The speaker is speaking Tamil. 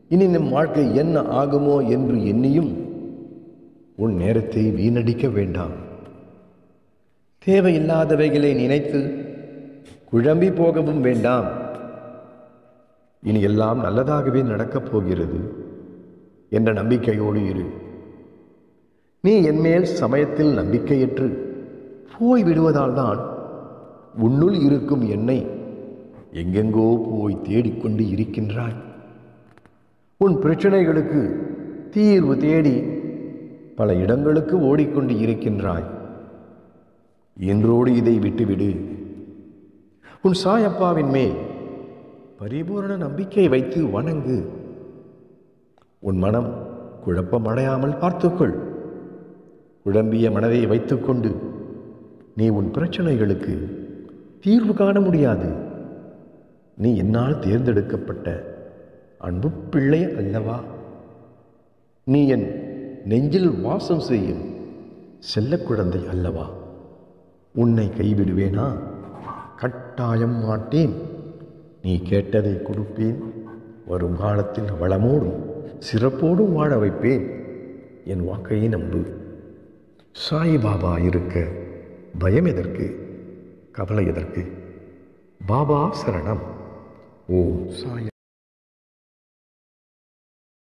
இனி நம் வாழ்க்கை என்ன ஆகுமோ என்று எண்ணியும் உன் நேரத்தை வீணடிக்க வேண்டாம் தேவையில்லாதவைகளை நினைத்து குழம்பி போகவும் வேண்டாம் இனி எல்லாம் நல்லதாகவே நடக்கப் போகிறது என்ற நம்பிக்கையோடு இரு நீ என்மேல் சமயத்தில் நம்பிக்கையற்று போய் விடுவதால் தான் உன்னுள் இருக்கும் என்னை எங்கெங்கோ போய் தேடிக்கொண்டு இருக்கின்றாய் உன் பிரச்சனைகளுக்கு தீர்வு தேடி பல இடங்களுக்கு ஓடிக்கொண்டு இருக்கின்றாய் இன்றோடு இதை விட்டுவிடு உன் சாயப்பாவின் மேல் பரிபூரண நம்பிக்கை வைத்து வணங்கு உன் மனம் குழப்பமடையாமல் பார்த்துக்கொள் குழம்பிய மனதை வைத்துக்கொண்டு நீ உன் பிரச்சனைகளுக்கு தீர்வு காண முடியாது நீ என்னால் தேர்ந்தெடுக்கப்பட்ட அன்பு பிள்ளை அல்லவா நீ என் நெஞ்சில் வாசம் செய்யும் செல்லக் குழந்தை அல்லவா உன்னை கைவிடுவேனா கட்டாயம் மாட்டேன் நீ கேட்டதை கொடுப்பேன் வரும் காலத்தில் வளமோடும் சிறப்போடும் வாழ வைப்பேன் என் வாக்கையை நம்பு சாயிபாபா இருக்க பயம் எதற்கு கவலை எதற்கு பாபா சரணம் ஓம் சாய